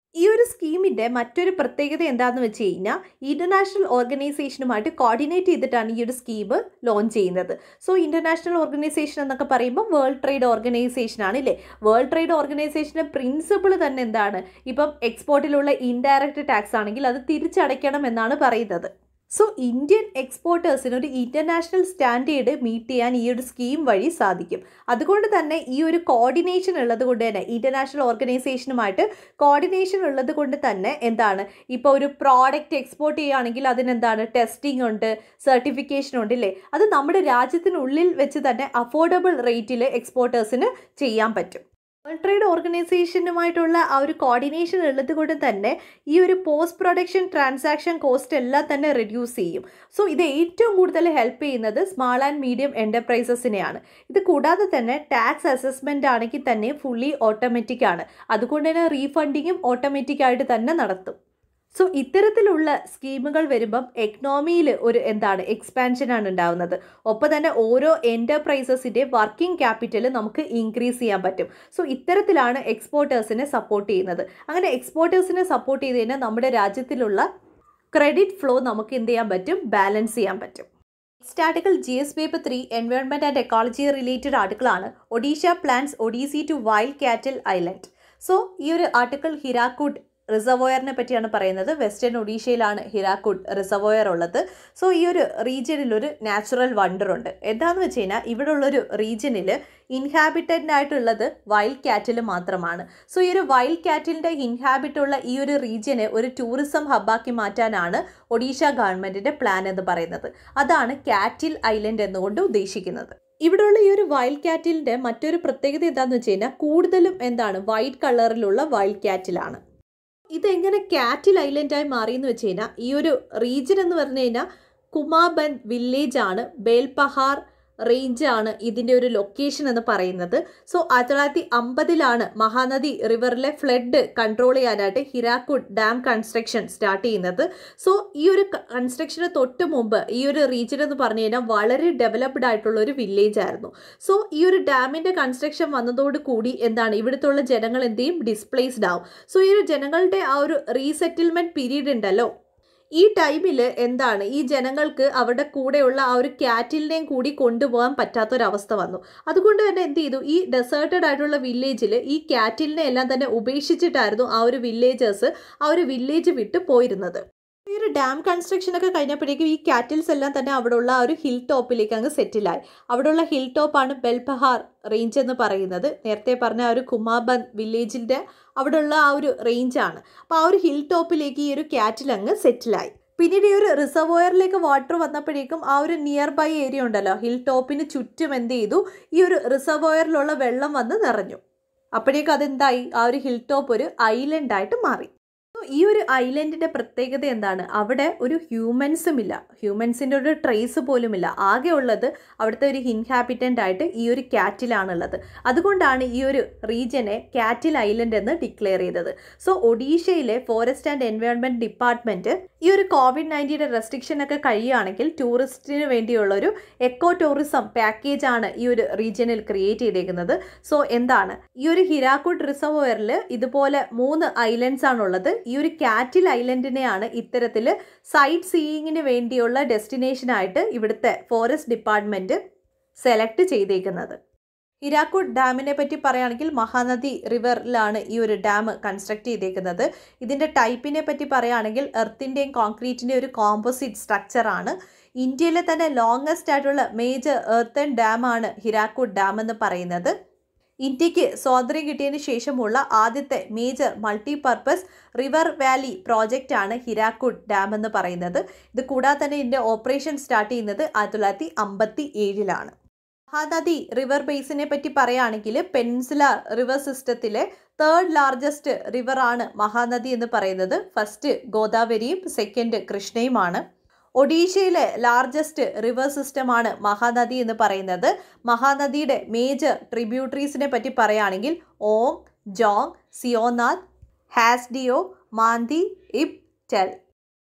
ഈ ഒരു സ്കീമിൻ്റെ മറ്റൊരു പ്രത്യേകത എന്താണെന്ന് വെച്ച് കഴിഞ്ഞാൽ ഇൻ്റർനാഷണൽ ഓർഗനൈസേഷനുമായിട്ട് കോർഡിനേറ്റ് ചെയ്തിട്ടാണ് ഈ ഒരു സ്കീം ലോഞ്ച് ചെയ്യുന്നത് സോ ഇൻ്റർനാഷണൽ ഓർഗനൈസേഷൻ എന്നൊക്കെ പറയുമ്പോൾ വേൾഡ് ട്രേഡ് ഓർഗനൈസേഷൻ ആണ് ഇല്ലേ വേൾഡ് ട്രേഡ് ഓർഗനൈസേഷൻ്റെ പ്രിൻസിപ്പിൾ തന്നെ എന്താണ് ഇപ്പം എക്സ്പോർട്ടിലുള്ള ഇൻഡയറക്റ്റ് ടാക്സ് ആണെങ്കിൽ അത് തിരിച്ചടയ്ക്കണം എന്നാണ് പറയുന്നത് സോ ഇന്ത്യൻ എക്സ്പോർട്ടേഴ്സിന് ഒരു ഇൻ്റർനാഷണൽ സ്റ്റാൻഡേർഡ് മീറ്റ് ചെയ്യാൻ ഈ ഒരു സ്കീം വഴി സാധിക്കും അതുകൊണ്ട് തന്നെ ഈ ഒരു കോർഡിനേഷൻ ഉള്ളത് കൊണ്ട് തന്നെ ഇൻ്റർനാഷണൽ ഓർഗനൈസേഷനുമായിട്ട് കോർഡിനേഷൻ ഉള്ളത് കൊണ്ട് തന്നെ എന്താണ് ഇപ്പോൾ ഒരു പ്രോഡക്റ്റ് എക്സ്പോർട്ട് ചെയ്യുകയാണെങ്കിൽ അതിനെന്താണ് ടെസ്റ്റിംഗ് ഉണ്ട് സർട്ടിഫിക്കേഷൻ ഉണ്ട് ഇല്ലേ അത് നമ്മുടെ രാജ്യത്തിനുള്ളിൽ വെച്ച് തന്നെ അഫോർഡബിൾ റേറ്റിൽ എക്സ്പോർട്ടേഴ്സിന് ചെയ്യാൻ പറ്റും വേൾഡ് ട്രേഡ് ഓർഗനൈസേഷനുമായിട്ടുള്ള ആ ഒരു കോർഡിനേഷൻ ഉള്ളത് കൊണ്ട് തന്നെ ഈ ഒരു പോസ്റ്റ് പ്രൊഡക്ഷൻ ട്രാൻസാക്ഷൻ കോസ്റ്റ് എല്ലാം തന്നെ റിഡ്യൂസ് ചെയ്യും സോ ഇത് ഏറ്റവും കൂടുതൽ ഹെൽപ്പ് ചെയ്യുന്നത് സ്മാൾ ആൻഡ് മീഡിയം എൻ്റർപ്രൈസസിനെയാണ് ഇത് കൂടാതെ തന്നെ ടാക്സ് അസസ്മെൻ്റ് ആണെങ്കിൽ തന്നെ ഫുള്ളി ഓട്ടോമാറ്റിക് ആണ് അതുകൊണ്ട് തന്നെ റീഫണ്ടിങ്ങും ഓട്ടോമാറ്റിക് ആയിട്ട് തന്നെ നടത്തും സോ ഇത്തരത്തിലുള്ള സ്കീമുകൾ വരുമ്പം എക്കണോമിയിൽ ഒരു എന്താണ് എക്സ്പാൻഷനാണ് ഉണ്ടാകുന്നത് ഒപ്പം തന്നെ ഓരോ എൻ്റർപ്രൈസസിൻ്റെ വർക്കിംഗ് ക്യാപിറ്റൽ നമുക്ക് ഇൻക്രീസ് ചെയ്യാൻ പറ്റും സോ ഇത്തരത്തിലാണ് എക്സ്പോർട്ടേഴ്സിനെ സപ്പോർട്ട് ചെയ്യുന്നത് അങ്ങനെ എക്സ്പോർട്ടേഴ്സിനെ സപ്പോർട്ട് ചെയ്ത് കഴിഞ്ഞാൽ നമ്മുടെ രാജ്യത്തിലുള്ള ക്രെഡിറ്റ് ഫ്ലോ നമുക്ക് എന്ത് ചെയ്യാൻ പറ്റും ബാലൻസ് ചെയ്യാൻ പറ്റും next article G S paper three environment and ecology related ആർട്ടിക്കിളാണ് Odisha plans odyssey to wild cattle island so ഈ ഒരു ആർട്ടിക്കിൾ ഹിരാക്കുഡ് റിസർവോയറിനെ പറ്റിയാണ് പറയുന്നത് വെസ്റ്റേൺ ഒഡീഷയിലാണ് ഹിരാക്കുഡ് റിസർവോയർ ഉള്ളത് സോ ഈ ഒരു റീജിയനിൽ ഒരു നാച്ചുറൽ വണ്ടർ ഉണ്ട് എന്താണെന്ന് വെച്ച് കഴിഞ്ഞാൽ ഇവിടെ ഉള്ളൊരു റീജിയനിൽ ഇൻഹാബിറ്റൻ്റ് ആയിട്ടുള്ളത് വൈൽഡ് കാറ്റിൽ മാത്രമാണ് സോ ഈ ഒരു വൈൽഡ് കാറ്റിലിൻ്റെ ഇൻഹാബിറ്റ് ഉള്ള ഈ ഒരു റീജിയനെ ഒരു ടൂറിസം ഹബ്ബാക്കി മാറ്റാനാണ് ഒഡീഷ ഗവൺമെൻറ്റിൻ്റെ പ്ലാൻ എന്ന് പറയുന്നത് അതാണ് കാറ്റിൽ ഐലൻഡ് എന്നുകൊണ്ട് ഉദ്ദേശിക്കുന്നത് ഇവിടെയുള്ള ഈ ഒരു വൈൽഡ് കാറ്റിലിൻ്റെ മറ്റൊരു പ്രത്യേകത എന്താണെന്ന് വെച്ച് കഴിഞ്ഞാൽ കൂടുതലും എന്താണ് വൈറ്റ് കളറിലുള്ള വൈൽഡ് കാറ്റിലാണ് ഇതെങ്ങനെ കാറ്റിൽ ഐലൻഡായി മാറിയെന്ന് വെച്ച് കഴിഞ്ഞാൽ ഈ ഒരു റീജിയൻ എന്ന് പറഞ്ഞു കഴിഞ്ഞാൽ കുമാബൻ വില്ലേജ് ആണ് ബേൽപഹാർ റേഞ്ച് ആണ് ഇതിൻ്റെ ഒരു ലൊക്കേഷൻ എന്ന് പറയുന്നത് സോ ആയിരത്തി തൊള്ളായിരത്തി അമ്പതിലാണ് മഹാനദി റിവറിലെ ഫ്ലഡ് കൺട്രോൾ ചെയ്യാനായിട്ട് ഹിരാക്കുഡ് ഡാം കൺസ്ട്രക്ഷൻ സ്റ്റാർട്ട് ചെയ്യുന്നത് സോ ഈ ഒരു കൺസ്ട്രക്ഷന് തൊട്ട് മുമ്പ് ഈ ഒരു റീജിയൻ എന്ന് പറഞ്ഞു കഴിഞ്ഞാൽ വളരെ ഡെവലപ്ഡ് ആയിട്ടുള്ള ഒരു വില്ലേജ് ആയിരുന്നു സോ ഈ ഒരു ഡാമിൻ്റെ കൺസ്ട്രക്ഷൻ വന്നതോട് കൂടി എന്താണ് ഇവിടുത്തെ ജനങ്ങൾ എന്ത് ചെയ്യും ഡിസ്പ്ലേസ്ഡ് ആവും സോ ഈ ഒരു ജനങ്ങളുടെ ആ ഒരു റീസെറ്റിൽമെൻറ്റ് പീരീഡ് ഉണ്ടല്ലോ ഈ ടൈമിൽ എന്താണ് ഈ ജനങ്ങൾക്ക് അവരുടെ കൂടെയുള്ള ആ ഒരു കാറ്റിലിനെയും കൂടി കൊണ്ടുപോകാൻ പറ്റാത്തൊരവസ്ഥ വന്നു അതുകൊണ്ട് തന്നെ എന്ത് ചെയ്തു ഈ ഡെസേർട്ടഡ് ആയിട്ടുള്ള വില്ലേജിൽ ഈ കാറ്റിലിനെ എല്ലാം തന്നെ ഉപേക്ഷിച്ചിട്ടായിരുന്നു ആ ഒരു വില്ലേജേഴ്സ് ആ ഒരു വില്ലേജ് വിട്ട് പോയിരുന്നത് ഈ ഒരു ഡാം കൺസ്ട്രക്ഷൻ ഒക്കെ കഴിഞ്ഞപ്പോഴേക്കും ഈ കാറ്റിൽസ് എല്ലാം തന്നെ അവിടെയുള്ള ആ ഒരു ഹിൽ ടോപ്പിലേക്ക് അങ്ങ് സെറ്റിലായി അവിടെയുള്ള ഹിൽ ടോപ്പാണ് ബെൽപഹാർ റേഞ്ച് എന്ന് പറയുന്നത് നേരത്തെ പറഞ്ഞ ആ ഒരു കുമാബൻ വില്ലേജിൻ്റെ അവിടെയുള്ള ആ ഒരു റേഞ്ചാണ് അപ്പോൾ ആ ഒരു ഹിൽ ടോപ്പിലേക്ക് ഈ ഒരു കാറ്റിൽ അങ്ങ് സെറ്റിലായി പിന്നീട് ഈ ഒരു റിസർവോയറിലേക്ക് വാട്ടർ വന്നപ്പോഴേക്കും ആ ഒരു നിയർ ബൈ ഏരിയ ഉണ്ടല്ലോ ഹിൽ ടോപ്പിന് ചുറ്റും എന്ത് ചെയ്തു ഈ ഒരു റിസർവോയറിലുള്ള വെള്ളം വന്ന് നിറഞ്ഞു അപ്പോഴേക്കും അതെന്തായി ആ ഒരു ഹിൽ ടോപ്പ് ഒരു ഐലൻഡായിട്ട് മാറി ഈ ഒരു ഐലൻഡിൻ്റെ പ്രത്യേകത എന്താണ് അവിടെ ഒരു ഹ്യൂമൻസും ഇല്ല ഹ്യൂമൻസിൻ്റെ ഒരു ട്രേസ് പോലും ഇല്ല ആകെ ഉള്ളത് അവിടുത്തെ ഒരു ഇൻഹാബിറ്റൻ്റ് ആയിട്ട് ഈ ഒരു കാറ്റിലാണുള്ളത് അതുകൊണ്ടാണ് ഈ ഒരു റീജിയനെ കാറ്റിൽ ഐലൻഡ് എന്ന് ഡിക്ലെയർ ചെയ്തത് സോ ഒഡീഷയിലെ ഫോറസ്റ്റ് ആൻഡ് എൻവയോൺമെൻറ്റ് ഡിപ്പാർട്ട്മെൻറ്റ് ഈ ഒരു കോവിഡ് നയൻറ്റീൻ്റെ റെസ്ട്രിക്ഷൻ ഒക്കെ കഴിയുകയാണെങ്കിൽ ടൂറിസ്റ്റിന് വേണ്ടിയുള്ള ഒരു എക്കോ ടൂറിസം പാക്കേജ് ആണ് ഈ ഒരു റീജിയനിൽ ക്രിയേറ്റ് ചെയ്തേക്കുന്നത് സോ എന്താണ് ഈ ഒരു ഹിരാക്കുഡ് റിസർവോയറിൽ ഇതുപോലെ മൂന്ന് ഐലൻഡ്സ് ആണുള്ളത് ഈ ഒരു കാറ്റിൽ ഐലൻഡിനെയാണ് ഇത്തരത്തിൽ സൈറ്റ് സീയിങ്ങിന് വേണ്ടിയുള്ള ഡെസ്റ്റിനേഷനായിട്ട് ഇവിടുത്തെ ഫോറസ്റ്റ് ഡിപ്പാർട്ട്മെൻറ്റ് സെലക്ട് ചെയ്തേക്കുന്നത് ഹിരാക്കുഡ് ഡാമിനെ പറ്റി പറയുകയാണെങ്കിൽ മഹാനദി റിവറിലാണ് ഈ ഒരു ഡാം കൺസ്ട്രക്ട് ചെയ്തേക്കുന്നത് ഇതിൻ്റെ ടൈപ്പിനെ പറ്റി പറയുകയാണെങ്കിൽ എർത്തിൻ്റെയും കോൺക്രീറ്റിൻ്റെയും ഒരു കോമ്പോസിറ്റ് സ്ട്രക്ചറാണ് ഇന്ത്യയിലെ തന്നെ ലോങ്ങസ്റ്റ് ആയിട്ടുള്ള മേജർ എർത്തൻ ഡാമാണ് ഹിരാക്കുഡ് ഡാം എന്ന് പറയുന്നത് ഇന്ത്യക്ക് സ്വാതന്ത്ര്യം കിട്ടിയതിന് ശേഷമുള്ള ആദ്യത്തെ major multipurpose river valley project ആണ് ഹിരാക്കുഡ് ഡാം എന്ന് പറയുന്നത് ഇത് കൂടാതെ തന്നെ ഇതിൻ്റെ ഓപ്പറേഷൻ സ്റ്റാർട്ട് ചെയ്യുന്നത് ആയിരത്തി തൊള്ളായിരത്തി അമ്പത്തി ഏഴിലാണ് മഹാനദി റിവർ ബേസിനെ പറ്റി പറയുകയാണെങ്കിൽ പെൻസില റിവർ സിസ്റ്റത്തിലെ തേർഡ് ലാർജസ്റ്റ് റിവറാണ് മഹാനദി എന്ന് പറയുന്നത് ഫസ്റ്റ് ഗോദാവരിയും സെക്കൻഡ് കൃഷ്ണയുമാണ് ഒഡീഷയിലെ ലാർജസ്റ്റ് റിവർ സിസ്റ്റമാണ് മഹാനദി എന്ന് പറയുന്നത് മഹാനദിയുടെ മേജർ ട്രിബ്യൂട്ടറീസിനെ പറ്റി പറയുകയാണെങ്കിൽ ഓം Jong Seonath Hasdeo Mand Ib Tel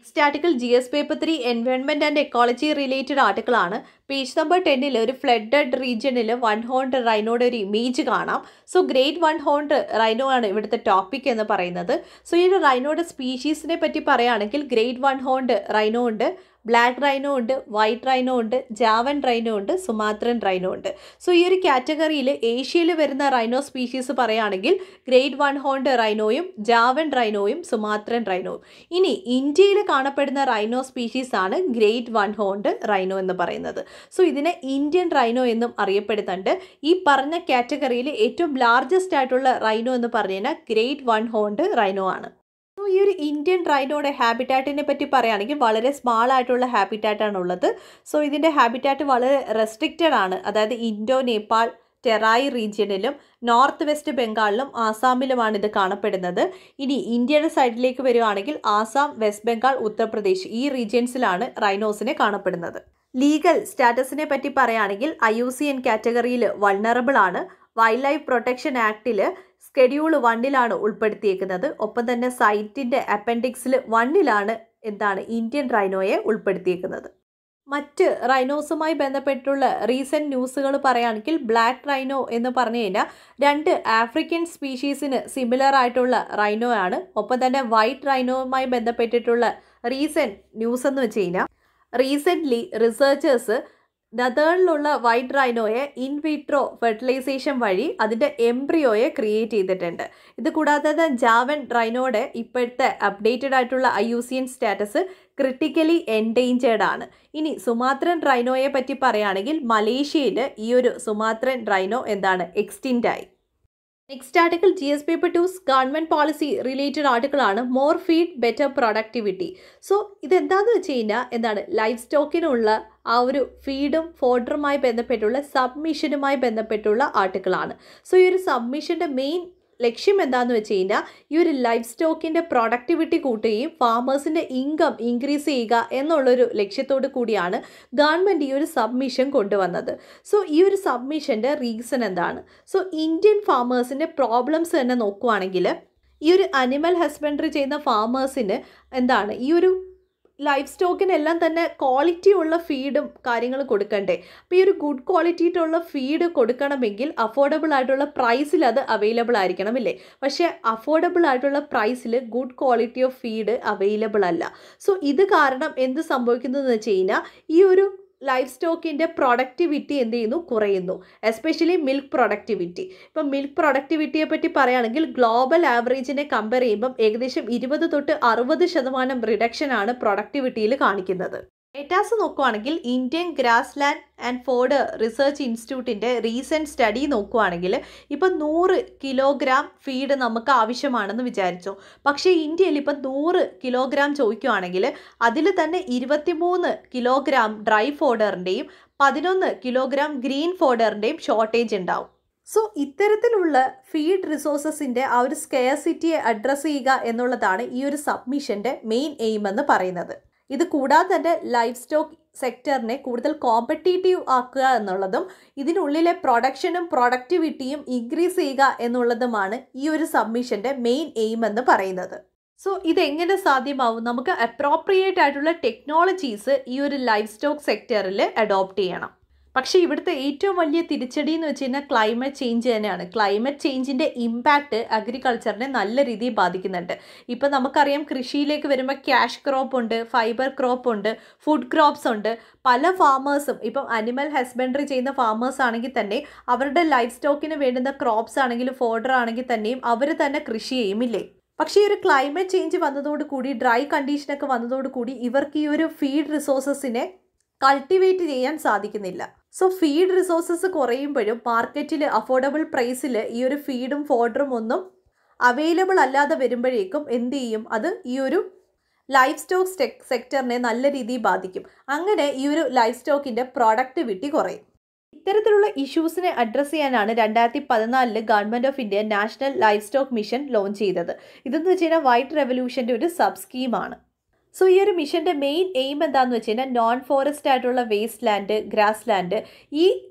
next article G S paper three environment and ecology related article ആണ് പേജ് നമ്പർ ടെന്നിൽ ഒരു ഫ്ലഡഡ് റീജിയനിൽ വൺ ഹോണ്ട് റൈനോയുടെ ഒരു ഇമേജ് കാണാം so great one horned rhino ആണ് ഇവിടുത്തെ ടോപ്പിക് എന്ന് പറയുന്നത് സോ ഈ ഒരു റൈനോയുടെ സ്പീഷീസിനെ പറ്റി പറയുകയാണെങ്കിൽ ഗ്രേറ്റ് വൺ ഹോണ്ട് റൈനോ ഉണ്ട് ബ്ലാക്ക് റൈനോ ഉണ്ട് വൈറ്റ് റൈനോ ഉണ്ട് ജാവൻ റൈനോ ഉണ്ട് സുമാത്രൻ റൈനോ ഉണ്ട് സോ ഈ ഒരു കാറ്റഗറിയിൽ ഏഷ്യയിൽ വരുന്ന റൈനോ സ്പീഷീസ് പറയുകയാണെങ്കിൽ ഗ്രേറ്റ് വൺ ഹോണ്ട് റൈനോയും ജാവൻ റൈനോയും സുമാത്രൻ റൈനോയും ഇനി ഇന്ത്യയിൽ കാണപ്പെടുന്ന റൈനോ സ്പീഷീസ് ആണ് ഗ്രേറ്റ് വൺ ഹോണ്ട് റൈനോ എന്ന് പറയുന്നത് സോ ഇതിനെ ഇന്ത്യൻ റൈനോ എന്നും അറിയപ്പെടുന്നുണ്ട് ഈ പറഞ്ഞ കാറ്റഗറിയിൽ ഏറ്റവും ലാർജസ്റ്റ് ആയിട്ടുള്ള റൈനോ എന്ന് പറഞ്ഞു കഴിഞ്ഞാൽ ഗ്രേറ്റ് വൺ ഹോണ്ട് റൈനോ ആണ് സോ ഈ ഒരു ഇന്ത്യൻ റൈനോയുടെ ഹാബിറ്റാറ്റിനെ പറ്റി പറയുകയാണെങ്കിൽ വളരെ സ്മാൾ ആയിട്ടുള്ള ഹാബിറ്റാറ്റാണ് ഉള്ളത് സോ ഇതിൻ്റെ ഹാബിറ്റാറ്റ് വളരെ റെസ്ട്രിക്റ്റഡ് ആണ് അതായത് ഇൻഡോ നേപ്പാൾ ടെറായി റീജിയനിലും നോർത്ത് വെസ്റ്റ് ബംഗാളിലും ആസാമിലുമാണ് ഇത് കാണപ്പെടുന്നത് ഇനി ഇന്ത്യയുടെ സൈഡിലേക്ക് വരുവാണെങ്കിൽ ആസാം വെസ്റ്റ് ബംഗാൾ ഉത്തർപ്രദേശ് ഈ റീജിയൻസിലാണ് റൈനോസിനെ കാണപ്പെടുന്നത് ലീഗൽ സ്റ്റാറ്റസിനെ പറ്റി പറയുകയാണെങ്കിൽ ഐ യു സി എൻ കാറ്റഗറിയിൽ വൾണറബിൾ ആണ് വൈൽഡ് ലൈഫ് പ്രൊട്ടക്ഷൻ ആക്ടിൽ സ്കെഡ്യൂൾ വണ്ണിലാണ് ഉൾപ്പെടുത്തിയേക്കുന്നത് ഒപ്പം തന്നെ സൈറ്റിൻ്റെ അപ്പൻഡിക്സിൽ വണ്ണിലാണ് എന്താണ് ഇന്ത്യൻ റൈനോയെ ഉൾപ്പെടുത്തിയേക്കുന്നത് മറ്റ് റൈനോസുമായി ബന്ധപ്പെട്ടുള്ള റീസെൻറ്റ് ന്യൂസുകൾ പറയുകയാണെങ്കിൽ ബ്ലാക്ക് റൈനോ എന്ന് പറഞ്ഞു കഴിഞ്ഞാൽ രണ്ട് ആഫ്രിക്കൻ സ്പീഷീസിന് സിമിലർ ആയിട്ടുള്ള റൈനോ ആണ് ഒപ്പം തന്നെ വൈറ്റ് റൈനോവുമായി ബന്ധപ്പെട്ടിട്ടുള്ള റീസെൻറ്റ് ന്യൂസ് എന്ന് വെച്ച് കഴിഞ്ഞാൽ റീസെൻ്റ്ലി റിസർച്ചേഴ്സ് നദേണിലുള്ള വൈറ്റ് റൈനോയെ ഇൻ വിട്രോ ഫെർട്ടിലൈസേഷൻ വഴി അതിൻ്റെ എംബ്രിയോയെ ക്രിയേറ്റ് ചെയ്തിട്ടുണ്ട് ഇത് കൂടാതെ തന്നെ ജാവൻ റൈനോയുടെ ഇപ്പോഴത്തെ അപ്ഡേറ്റഡ് ആയിട്ടുള്ള I U C N status critically endangered ആണ് ഇനി സുമാത്രൻ റൈനോയെ പറ്റി പറയുകയാണെങ്കിൽ മലേഷ്യയിൽ ഈ ഒരു സുമാത്രൻ റൈനോ എന്താണ് എക്സ്റ്റിൻ്റ് ആയി next article G S paper two's government policy related article ആണ് more feed better productivity so ഇതെന്താണെന്ന് വെച്ച് കഴിഞ്ഞാൽ എന്താണ് ലൈഫ് സ്റ്റോക്കിനുള്ള ആ ഒരു ഫീഡും ഫോഡറുമായി ബന്ധപ്പെട്ടുള്ള സബ്മിഷനുമായി ബന്ധപ്പെട്ടുള്ള ആർട്ടിക്കിളാണ് സോ ഈ ഒരു സബ്മിഷൻ്റെ മെയിൻ ലക്ഷ്യം എന്താണെന്ന് വെച്ച് കഴിഞ്ഞാൽ ഈ ഒരു ലൈഫ് സ്റ്റോക്കിൻ്റെ പ്രൊഡക്ടിവിറ്റി കൂട്ടുകയും ഫാമേഴ്സിൻ്റെ ഇൻകം ഇൻക്രീസ് ചെയ്യുക എന്നുള്ളൊരു ലക്ഷ്യത്തോടു കൂടിയാണ് ഗവൺമെൻറ് ഈ ഒരു സബ്മിഷൻ കൊണ്ടുവന്നത് സോ ഈ ഒരു സബ്മിഷൻ്റെ റീസൺ എന്താണ് സോ ഇന്ത്യൻ ഫാമേഴ്സിൻ്റെ പ്രോബ്ലംസ് തന്നെ നോക്കുവാണെങ്കിൽ ഈ ഒരു അനിമൽ ഹസ്ബൻഡറി ചെയ്യുന്ന ഫാമേഴ്സിന് എന്താണ് ഈ ഒരു ലൈഫ് സ്റ്റോക്കിനെല്ലാം തന്നെ ക്വാളിറ്റി ഉള്ള ഫീഡും കാര്യങ്ങളും കൊടുക്കണ്ടേ അപ്പോൾ ഈ ഒരു ഗുഡ് ക്വാളിറ്റിയിട്ടുള്ള ഫീഡ് കൊടുക്കണമെങ്കിൽ അഫോർഡബിൾ ആയിട്ടുള്ള പ്രൈസിൽ അത് അവൈലബിൾ ആയിരിക്കണം ഇല്ലേ പക്ഷേ അഫോർഡബിൾ ആയിട്ടുള്ള പ്രൈസിൽ good quality of feed available അല്ല സോ ഇത് കാരണം എന്ത് സംഭവിക്കുന്നതെന്ന് വെച്ച് കഴിഞ്ഞാൽ ഈ ഒരു ലൈഫ് സ്റ്റോക്കിൻ്റെ പ്രൊഡക്ടിവിറ്റി എന്ത് ചെയ്യുന്നു കുറയുന്നു എസ്പെഷ്യലി മിൽക്ക് പ്രൊഡക്ടിവിറ്റി ഇപ്പം മിൽക്ക് പ്രൊഡക്ടിവിറ്റിയെ പറ്റി പറയുകയാണെങ്കിൽ ഗ്ലോബൽ ആവറേജിനെ കമ്പയർ ചെയ്യുമ്പം ഏകദേശം ഇരുപത് തൊട്ട് അറുപത് ശതമാനം റിഡക്ഷൻ ആണ് പ്രൊഡക്ടിവിറ്റിയിൽ കാണിക്കുന്നത് ഡേറ്റാസ് നോക്കുവാണെങ്കിൽ ഇന്ത്യൻ ഗ്രാസ് ലാൻഡ് ആൻഡ് ഫോർഡ് റിസർച്ച് ഇൻസ്റ്റിറ്റ്യൂട്ടിൻ്റെ റീസെൻറ്റ് സ്റ്റഡി നോക്കുവാണെങ്കിൽ ഇപ്പം നൂറ് കിലോഗ്രാം ഫീഡ് നമുക്ക് ആവശ്യമാണെന്ന് വിചാരിച്ചോ പക്ഷേ ഇന്ത്യയിൽ ഇപ്പം നൂറ് കിലോഗ്രാം ചോദിക്കുവാണെങ്കിൽ അതിൽ തന്നെ ഇരുപത്തിമൂന്ന് കിലോഗ്രാം ഡ്രൈ ഫോഡറിൻ്റെയും പതിനൊന്ന് കിലോഗ്രാം ഗ്രീൻ ഫോഡറിൻ്റെയും ഷോർട്ടേജ് ഉണ്ടാവും സോ ഇത്തരത്തിലുള്ള ഫീഡ് റിസോഴ്സസിൻ്റെ ആ ഒരു സ്കെയർസിറ്റിയെ അഡ്രസ്സ് ചെയ്യുക എന്നുള്ളതാണ് ഈ ഒരു സബ്മിഷൻ്റെ മെയിൻ എയിം എന്ന് പറയുന്നത് ഇത് കൂടാതെ തന്നെ ലൈഫ് സ്റ്റോക്ക് സെക്ടറിനെ കൂടുതൽ കോമ്പറ്റീറ്റീവ് ആക്കുക എന്നുള്ളതും ഇതിനുള്ളിലെ പ്രൊഡക്ഷനും പ്രൊഡക്ടിവിറ്റിയും ഇൻക്രീസ് ചെയ്യുക എന്നുള്ളതുമാണ് ഈ ഒരു സബ്മിഷൻ്റെ മെയിൻ എയിം എന്ന് പറയുന്നത് സോ ഇതെങ്ങനെ സാധ്യമാവും നമുക്ക് അപ്രോപ്രിയേറ്റ് ആയിട്ടുള്ള ടെക്നോളജീസ് ഈ ഒരു ലൈഫ് സ്റ്റോക്ക് സെക്ടറിൽ അഡോപ്റ്റ് ചെയ്യണം പക്ഷേ ഇവിടുത്തെ ഏറ്റവും വലിയ തിരിച്ചടി എന്ന് വെച്ച് കഴിഞ്ഞാൽ ക്ലൈമറ്റ് ചേഞ്ച് തന്നെയാണ് ക്ലൈമറ്റ് ചേഞ്ചിൻ്റെ ഇമ്പാക്റ്റ് അഗ്രികൾച്ചറിനെ നല്ല രീതിയിൽ ബാധിക്കുന്നുണ്ട് ഇപ്പം നമുക്കറിയാം കൃഷിയിലേക്ക് വരുമ്പോൾ ക്യാഷ് ക്രോപ്പ് ഉണ്ട് ഫൈബർ ക്രോപ്പ് ഉണ്ട് ഫുഡ് ക്രോപ്സ് ഉണ്ട് പല ഫാമേഴ്സും ഇപ്പം അനിമൽ ഹസ്ബൻഡറി ചെയ്യുന്ന ഫാമേഴ്സ് ആണെങ്കിൽ തന്നെ അവരുടെ ലൈഫ് സ്റ്റോക്കിന് വേണ്ടുന്ന ക്രോപ്സ് ആണെങ്കിലും ഫോഡർ ആണെങ്കിൽ തന്നെയും അവർ തന്നെ കൃഷി ചെയ്യുമില്ലേ പക്ഷേ ഈ ഒരു ക്ലൈമറ്റ് ചേഞ്ച് വന്നതോടുകൂടി ഡ്രൈ കണ്ടീഷനൊക്കെ വന്നതോടുകൂടി ഇവർക്ക് ഈ ഒരു ഫീഡ് റിസോഴ്സസിനെ കൾട്ടിവേറ്റ് ചെയ്യാൻ സാധിക്കുന്നില്ല സോ ഫീഡ് റിസോഴ്സസ് കുറയുമ്പോഴും മാർക്കറ്റിൽ അഫോർഡബിൾ പ്രൈസിൽ ഈ ഒരു ഫീഡും ഫോഡറും ഒന്നും അവൈലബിൾ അല്ലാതെ വരുമ്പോഴേക്കും എന്ത് ചെയ്യും അത് ഈ ഒരു ലൈഫ് സ്റ്റോക്ക് സെക്ടറിനെ നല്ല രീതിയിൽ ബാധിക്കും അങ്ങനെ ഈ ഒരു ലൈഫ് സ്റ്റോക്കിൻ്റെ പ്രൊഡക്ടിവിറ്റി കുറയും ഇത്തരത്തിലുള്ള ഇഷ്യൂസിനെ അഡ്രസ്സ് ചെയ്യാനാണ് രണ്ടായിരത്തി പതിനാലില് government of India national livestock mission launch ചെയ്തത് ഇതെന്ന് വെച്ച് കഴിഞ്ഞാൽ വൈറ്റ് റെവല്യൂഷൻ്റെ ഒരു സബ് സ്കീമാണ് സോ ഈ ഒരു മിഷൻ്റെ മെയിൻ എയിം എന്താണെന്ന് വെച്ച് കഴിഞ്ഞാൽ നോൺ ഫോറസ്റ്റ് ആയിട്ടുള്ള വേസ്റ്റ് ലാൻഡ് ഗ്രാസ് ലാൻഡ് ഈ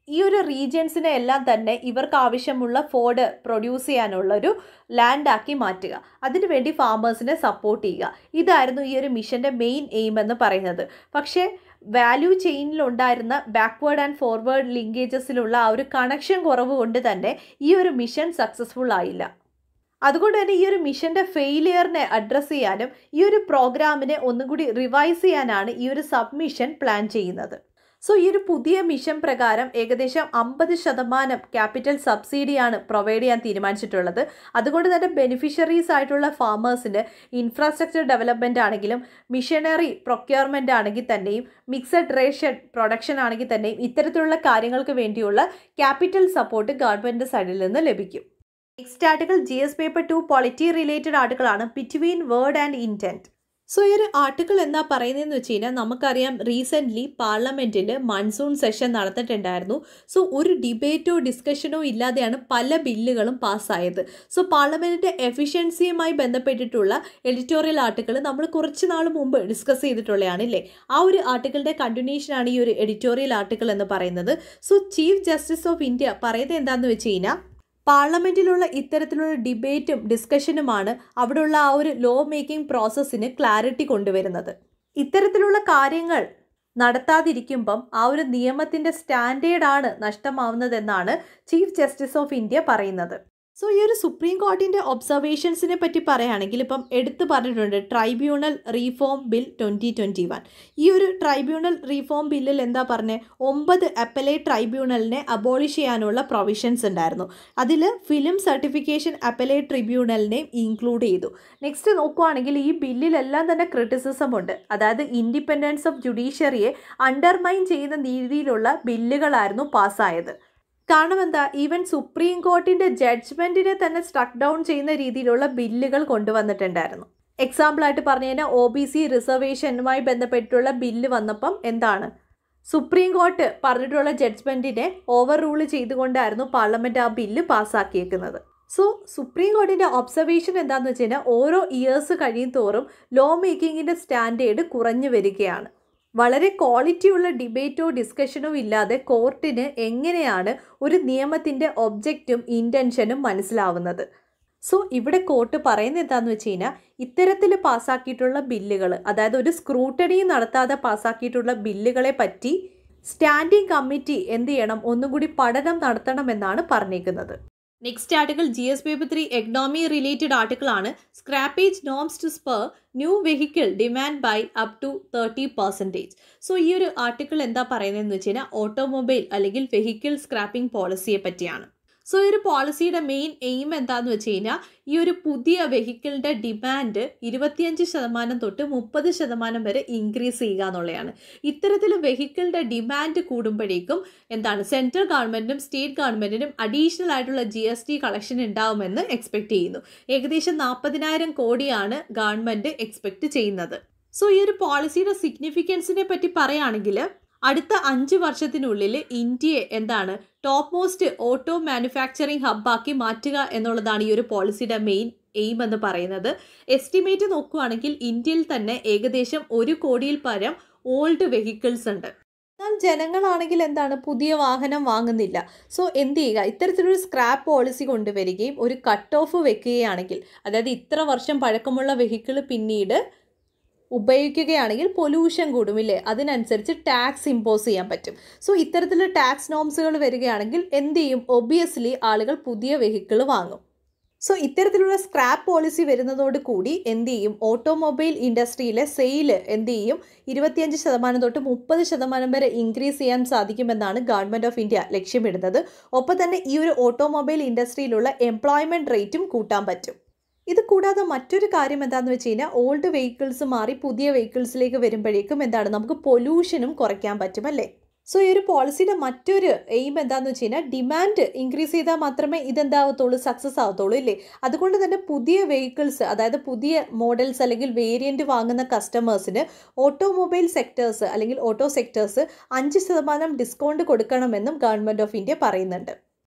ഈ ഒരു റീജിയൻസിനെ എല്ലാം തന്നെ ഇവർക്ക് ആവശ്യമുള്ള ഫോഡ് പ്രൊഡ്യൂസ് ചെയ്യാനുള്ള ഒരു ലാൻഡാക്കി മാറ്റുക അതിനുവേണ്ടി ഫാമേഴ്സിനെ സപ്പോർട്ട് ചെയ്യുക ഇതായിരുന്നു ഈ ഒരു മിഷൻ്റെ മെയിൻ എയിം എന്ന് പറയുന്നത് പക്ഷേ വാല്യൂ ചെയിനിലുണ്ടായിരുന്ന ബാക്ക്വേർഡ് ആൻഡ് ഫോർവേഡ് ലിങ്കേജസിലുള്ള ആ ഒരു കണക്ഷൻ കുറവ് കൊണ്ട് തന്നെ ഈ ഒരു മിഷൻ സക്സസ്ഫുൾ ആയില്ല അതുകൊണ്ട് തന്നെ ഈ ഒരു മിഷൻ്റെ ഫെയിലിയറിനെ അഡ്രസ്സ് ചെയ്യാനും ഈ ഒരു പ്രോഗ്രാമിനെ ഒന്നും കൂടി റിവൈസ് ചെയ്യാനാണ് ഈ ഒരു സബ്മിഷൻ പ്ലാൻ ചെയ്യുന്നത് സോ ഈ ഒരു പുതിയ മിഷൻ പ്രകാരം ഏകദേശം അമ്പത് ശതമാനം ക്യാപിറ്റൽ സബ്സിഡിയാണ് പ്രൊവൈഡ് ചെയ്യാൻ തീരുമാനിച്ചിട്ടുള്ളത് അതുകൊണ്ട് തന്നെ ബെനിഫിഷ്യറീസ് ആയിട്ടുള്ള ഫാമേഴ്സിന് ഇൻഫ്രാസ്ട്രക്ചർ ഡെവലപ്മെൻ്റ് ആണെങ്കിലും മിഷനറി പ്രൊക്യൂർമെൻ്റ് ആണെങ്കിൽ തന്നെയും മിക്സഡ് റേഷൻ പ്രൊഡക്ഷൻ ആണെങ്കിൽ തന്നെയും ഇത്തരത്തിലുള്ള കാര്യങ്ങൾക്ക് വേണ്ടിയുള്ള ക്യാപിറ്റൽ സപ്പോർട്ട് ഗവൺമെൻറ് സൈഡിൽ നിന്ന് ലഭിക്കും next article G S paper two polity related ആർട്ടിക്കിളാണ് between word and intent so ഈ ഒരു ആർട്ടിക്കിൾ എന്താ പറയുന്നതെന്ന് വെച്ച് കഴിഞ്ഞാൽ നമുക്കറിയാം റീസെൻ്റ്ലി പാർലമെൻറ്റിൽ മൺസൂൺ സെഷൻ നടന്നിട്ടുണ്ടായിരുന്നു സോ ഒരു ഡിബേറ്റോ ഡിസ്കഷനോ ഇല്ലാതെയാണ് പല ബില്ലുകളും പാസ്സായത് സോ പാർലമെൻറ്റിൻ്റെ എഫിഷ്യൻസിയുമായി ബന്ധപ്പെട്ടിട്ടുള്ള എഡിറ്റോറിയൽ ആർട്ടിക്കിൾ നമ്മൾ കുറച്ച് നാൾ മുമ്പ് ഡിസ്കസ് ചെയ്തിട്ടുള്ളതാണ് ഇല്ലേ ആ ഒരു ആർട്ടിക്കിളിൻ്റെ കണ്ടിന്യൂഷനാണ് ഈ ഒരു എഡിറ്റോറിയൽ ആർട്ടിക്കിൾ എന്ന് പറയുന്നത് so chief justice of India പറയുന്നത് എന്താണെന്ന് വെച്ച് കഴിഞ്ഞാൽ പാർലമെൻറ്റിലുള്ള ഇത്തരത്തിലുള്ള ഡിബേറ്റും ഡിസ്കഷനുമാണ് അവിടെയുള്ള ആ ഒരു ലോ മേക്കിംഗ് പ്രോസസ്സിന് ക്ലാരിറ്റി കൊണ്ടുവരുന്നത് ഇത്തരത്തിലുള്ള കാര്യങ്ങൾ നടത്താതിരിക്കുമ്പം ആ ഒരു നിയമത്തിൻ്റെ സ്റ്റാൻഡേർഡാണ് നഷ്ടമാവുന്നതെന്നാണ് ചീഫ് ജസ്റ്റിസ് ഓഫ് ഇന്ത്യ പറയുന്നത് സോ ഈ ഒരു സുപ്രീം കോടതിൻ്റെ ഒബ്സർവേഷൻസിനെ പറ്റി പറയുകയാണെങ്കിൽ ഇപ്പം എടുത്തു പറഞ്ഞിട്ടുണ്ട് tribunal reform bill twenty twenty one ഈ ഒരു ട്രൈബ്യൂണൽ റീഫോം ബില്ലിൽ എന്താ പറഞ്ഞത് ഒമ്പത് അപ്പലേറ്റ് ട്രൈബ്യൂണലിനെ അബോളിഷ് ചെയ്യാനുള്ള പ്രൊവിഷൻസ് ഉണ്ടായിരുന്നു അതിൽ ഫിലിം സർട്ടിഫിക്കേഷൻ അപ്പലേറ്റ് ട്രിബ്യൂണലിനെയും ഇൻക്ലൂഡ് ചെയ്തു നെക്സ്റ്റ് നോക്കുവാണെങ്കിൽ ഈ ബില്ലിലെല്ലാം തന്നെ ക്രിറ്റിസിസം ഉണ്ട് അതായത് ഇൻഡിപെൻഡൻസ് ഓഫ് ജുഡീഷ്യറിയെ അണ്ടർമൈൻ ചെയ്യുന്ന രീതിയിലുള്ള ബില്ലുകളായിരുന്നു പാസ്സായത് കാരണം എന്താ ഈവൻ സുപ്രീം കോർട്ടിൻ്റെ ജഡ്ജ്മെൻറ്റിനെ തന്നെ സ്ട്രക്ക് ഡൗൺ ചെയ്യുന്ന രീതിയിലുള്ള ബില്ലുകൾ കൊണ്ടുവന്നിട്ടുണ്ടായിരുന്നു എക്സാമ്പിളായിട്ട് പറഞ്ഞു കഴിഞ്ഞാൽ ഒ ബി സി റിസർവേഷനുമായി ബന്ധപ്പെട്ടുള്ള ബില്ല് വന്നപ്പം എന്താണ് സുപ്രീം കോർട്ട് പറഞ്ഞിട്ടുള്ള ജഡ്ജ്മെൻറ്റിനെ ഓവർ റൂൾ ചെയ്തുകൊണ്ടായിരുന്നു പാർലമെൻറ്റ് ആ ബില്ല് പാസ്സാക്കിയേക്കുന്നത് സോ സുപ്രീം കോടതിൻ്റെ ഒബ്സർവേഷൻ എന്താണെന്ന് വെച്ച് കഴിഞ്ഞാൽ ഓരോ ഇയേഴ്സ് കഴിയും തോറും ലോ മേക്കിങ്ങിൻ്റെ സ്റ്റാൻഡേർഡ് കുറഞ്ഞു വരികയാണ് വളരെ ക്വാളിറ്റിയുള്ള ഡിബേറ്റോ ഡിസ്കഷനോ ഇല്ലാതെ കോർട്ടിന് എങ്ങനെയാണ് ഒരു നിയമത്തിൻ്റെ ഒബ്ജക്റ്റും ഇൻറ്റൻഷനും മനസ്സിലാവുന്നത് സോ ഇവിടെ കോർട്ട് പറയുന്നത് എന്താണെന്ന് വെച്ച് കഴിഞ്ഞാൽ ഇത്തരത്തിൽ പാസ്സാക്കിയിട്ടുള്ള ബില്ലുകൾ അതായത് ഒരു സ്ക്രൂട്ടണിയും നടത്താതെ പാസ്സാക്കിയിട്ടുള്ള ബില്ലുകളെ പറ്റി സ്റ്റാൻഡിംഗ് കമ്മിറ്റി എന്ത് ചെയ്യണം ഒന്നും കൂടി പഠനം നടത്തണമെന്നാണ് പറഞ്ഞേക്കുന്നത് next article G S paper three economy related article ആണ് scrappage norms to spur new vehicle demand by up to thirty percentage so ഈ ഒരു ആർട്ടിക്കിൾ എന്താ പറയുന്നതെന്ന് വെച്ച് കഴിഞ്ഞാൽ ഓട്ടോമൊബൈൽ അല്ലെങ്കിൽ വെഹിക്കിൾ സ്ക്രാപ്പിംഗ് പോളിസിയെ പറ്റിയാണ് സോ ഈ ഒരു പോളിസിയുടെ മെയിൻ എയിം എന്താന്ന് വെച്ച് കഴിഞ്ഞാൽ ഈ ഒരു പുതിയ വെഹിക്കിളിൻ്റെ ഡിമാൻഡ് ഇരുപത്തിയഞ്ച് ശതമാനം തൊട്ട് മുപ്പത് ശതമാനം വരെ ഇൻക്രീസ് ചെയ്യുക എന്നുള്ളതാണ് ഇത്തരത്തിൽ വെഹിക്കിളിൻ്റെ ഡിമാൻഡ് കൂടുമ്പോഴേക്കും എന്താണ് സെൻട്രൽ ഗവൺമെൻറ്റും സ്റ്റേറ്റ് ഗവൺമെൻറ്റിനും അഡീഷണൽ ആയിട്ടുള്ള ജി എസ് ടി കളക്ഷൻ ഉണ്ടാവുമെന്ന് എക്സ്പെക്ട് ചെയ്യുന്നു ഏകദേശം നാൽപ്പതിനായിരം കോടിയാണ് ഗവൺമെൻറ് എക്സ്പെക്ട് ചെയ്യുന്നത് സോ ഈ ഒരു പോളിസിയുടെ സിഗ്നിഫിക്കൻസിനെ പറ്റി പറയുകയാണെങ്കിൽ അടുത്ത അഞ്ച് വർഷത്തിനുള്ളിൽ ഇന്ത്യയെ എന്താണ് ടോപ്പ് മോസ്റ്റ് ഓട്ടോ മാനുഫാക്ചറിങ് ഹബ്ബാക്കി മാറ്റുക എന്നുള്ളതാണ് ഈ ഒരു പോളിസിയുടെ മെയിൻ എയിം എന്ന് പറയുന്നത് എസ്റ്റിമേറ്റ് നോക്കുകയാണെങ്കിൽ ഇന്ത്യയിൽ തന്നെ ഏകദേശം ഒരു കോടിയിൽ പരം ഓൾഡ് വെഹിക്കിൾസ് ഉണ്ട് എന്നാൽ ജനങ്ങളാണെങ്കിൽ എന്താണ് പുതിയ വാഹനം വാങ്ങുന്നില്ല സോ എന്ത് ചെയ്യുക ഇത്തരത്തിലൊരു സ്ക്രാപ്പ് പോളിസി കൊണ്ടുവരികയും ഒരു കട്ട് ഓഫ് വെക്കുകയാണെങ്കിൽ അതായത് ഇത്ര വർഷം പഴക്കമുള്ള വെഹിക്കിൾ പിന്നീട് ഉപയോഗിക്കുകയാണെങ്കിൽ പൊല്യൂഷൻ കൂടുമില്ലേ അതിനനുസരിച്ച് ടാക്സ് ഇമ്പോസ് ചെയ്യാൻ പറ്റും സോ ഇത്തരത്തിലുള്ള ടാക്സ് നോംസുകൾ വരികയാണെങ്കിൽ എന്ത് ചെയ്യും ഒബിയസ്ലി ആളുകൾ പുതിയ വെഹിക്കിൾ വാങ്ങും സോ ഇത്തരത്തിലുള്ള സ്ക്രാപ്പ് പോളിസി വരുന്നതോട് കൂടി എന്ത് ചെയ്യും ഓട്ടോമൊബൈൽ ഇൻഡസ്ട്രിയിലെ സെയില് എന്ത് ചെയ്യും ഇരുപത്തിയഞ്ച് ശതമാനം തൊട്ട് മുപ്പത് ശതമാനം വരെ ഇൻക്രീസ് ചെയ്യാൻ സാധിക്കുമെന്നാണ് ഗവൺമെൻറ് ഓഫ് ഇന്ത്യ ലക്ഷ്യമിടുന്നത് ഒപ്പം തന്നെ ഈ ഒരു ഓട്ടോമൊബൈൽ ഇൻഡസ്ട്രിയിലുള്ള എംപ്ലോയ്മെൻറ്റ് റേറ്റും കൂട്ടാൻ പറ്റും ഇത് കൂടാതെ മറ്റൊരു കാര്യം എന്താണെന്ന് വെച്ച് കഴിഞ്ഞാൽ ഓൾഡ് വെഹിക്കിൾസ് മാറി പുതിയ വെഹിക്കിൾസിലേക്ക് വരുമ്പോഴേക്കും എന്താണ് നമുക്ക് പൊല്യൂഷനും കുറയ്ക്കാൻ പറ്റും അല്ലേ സോ ഈ ഒരു പോളിസിയുടെ മറ്റൊരു എയിം എന്താണെന്ന് വെച്ച് കഴിഞ്ഞാൽ ഡിമാൻഡ് ഇൻക്രീസ് ചെയ്താൽ മാത്രമേ ഇതെന്താവത്തുള്ളൂ സക്സസ് ആവത്തുള്ളൂ ഇല്ലേ അതുകൊണ്ട് തന്നെ പുതിയ വെഹിക്കിൾസ് അതായത് പുതിയ മോഡൽസ് അല്ലെങ്കിൽ വേരിയൻറ്റ് വാങ്ങുന്ന കസ്റ്റമേഴ്സിന് ഓട്ടോമൊബൈൽ സെക്ടേഴ്സ് അല്ലെങ്കിൽ ഓട്ടോ സെക്ടേഴ്സ് അഞ്ച് ശതമാനം ഡിസ്കൗണ്ട് കൊടുക്കണമെന്നും ഗവൺമെൻറ് ഓഫ് ഇന്ത്യ പറയുന്നുണ്ട്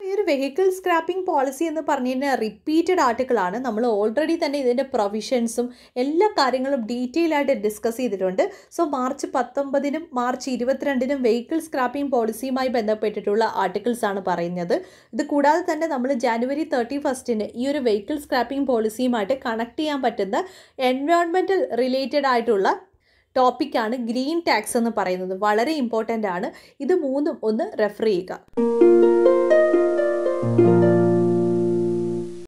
ഈ ഒരു വെഹിക്കിൾ സ്ക്രാപ്പിംഗ് പോളിസി എന്ന് പറഞ്ഞു കഴിഞ്ഞാൽ റിപ്പീറ്റഡ് ആർട്ടിക്കിളാണ് നമ്മൾ ഓൾറെഡി തന്നെ ഇതിൻ്റെ പ്രൊവിഷൻസും എല്ലാ കാര്യങ്ങളും ഡീറ്റെയിൽ ആയിട്ട് ഡിസ്കസ് ചെയ്തിട്ടുണ്ട് സോ മാർച്ച് പത്തൊമ്പതിനും മാർച്ച് ഇരുപത്തിരണ്ടിനും വെഹിക്കിൾ സ്ക്രാപ്പിംഗ് പോളിസിയുമായി ബന്ധപ്പെട്ടിട്ടുള്ള ആർട്ടിക്കിൾസ് ആണ് പറയുന്നത് ഇത് കൂടാതെ തന്നെ നമ്മൾ ജാനുവരി തേർട്ടി ഫസ്റ്റിന് ഈ ഒരു വെഹിക്കിൾ സ്ക്രാപ്പിംഗ് പോളിസിയുമായിട്ട് കണക്ട് ചെയ്യാൻ പറ്റുന്ന എൻവയോൺമെൻറ്റൽ റിലേറ്റഡ് ആയിട്ടുള്ള ടോപ്പിക്കാണ് ഗ്രീൻ ടാക്സ് എന്ന് പറയുന്നത് വളരെ ഇമ്പോർട്ടൻ്റ് ആണ് ഇത് മൂന്നും ഒന്ന് റെഫർ ചെയ്യുക